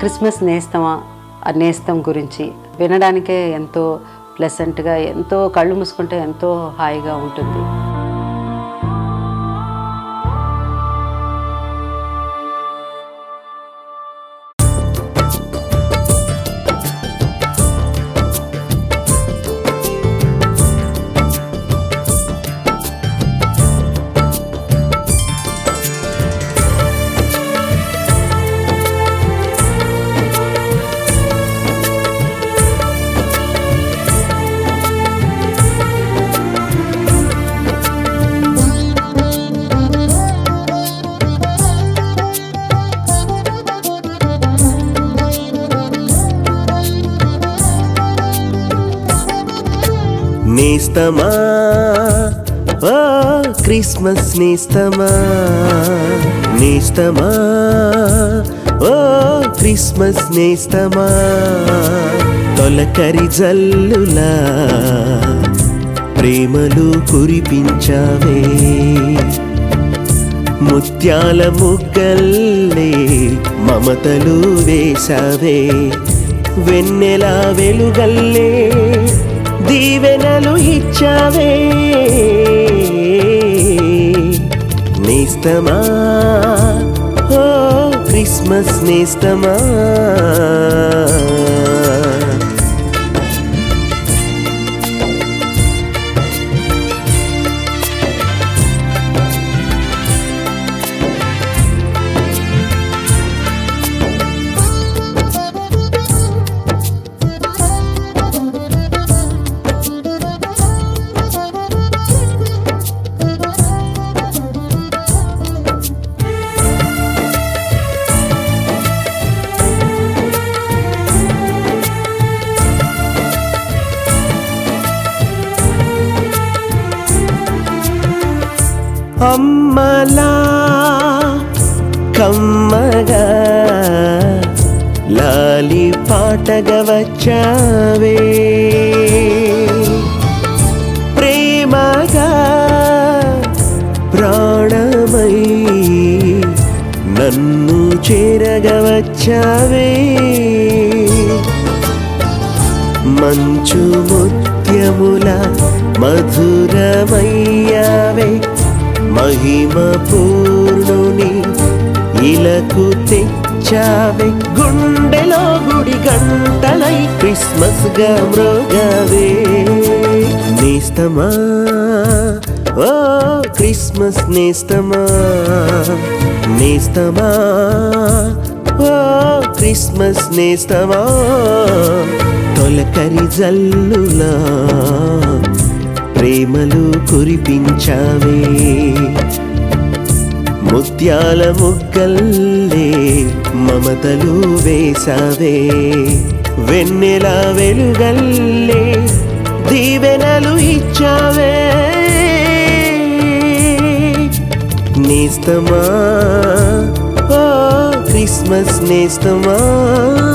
Christmas నేస్తమా ఆ నేస్తం గురించి వినడానికే ఎంతో ప్లెసెంట్గా ఎంతో కళ్ళు మూసుకుంటే ఎంతో హాయిగా ఉంటుంది నేస్తమా ఓ క్రిస్మస్ నేస్తమా నేస్తమా ఓ క్రిస్మస్ నేస్తమా తొలకరి జల్లులా ప్రేమలు కురిపించావే ముత్యాల ముగ్గల్లే మమతలు వేసావే వెన్నెల వెలుగల్లే దీవెనలు ఇచ్చావే నేస్తమా ఓ క్రిస్మస్ నేస్తమా అమ్మలా కమ్మగా లాలి పాటగా వచ్చావే ప్రేమగా ప్రాణమై నన్ను చేరగా వచ్చావే మంచు ముత్యముల మధురమయ్యావే మహిమ పూర్ణుని ఇలకు తెచ్చావే గుండెలో గుడి గంటలై క్రిస్మస్ గా మ్రోగావే నేస్తమా ఓ క్రిస్మస్ నేస్తమా నేస్తమా ఓ క్రిస్మస్ నేస్తమా తొలకరి జల్లులా ప్రేమలు కురిపించావే ముత్యాల ముగ్గల్లే మమతలు వేసావే వెన్నెల వెలుగల్లే దీవెనలు ఇచ్చావే నేస్తమా ఓ క్రిస్మస్ నేస్తమా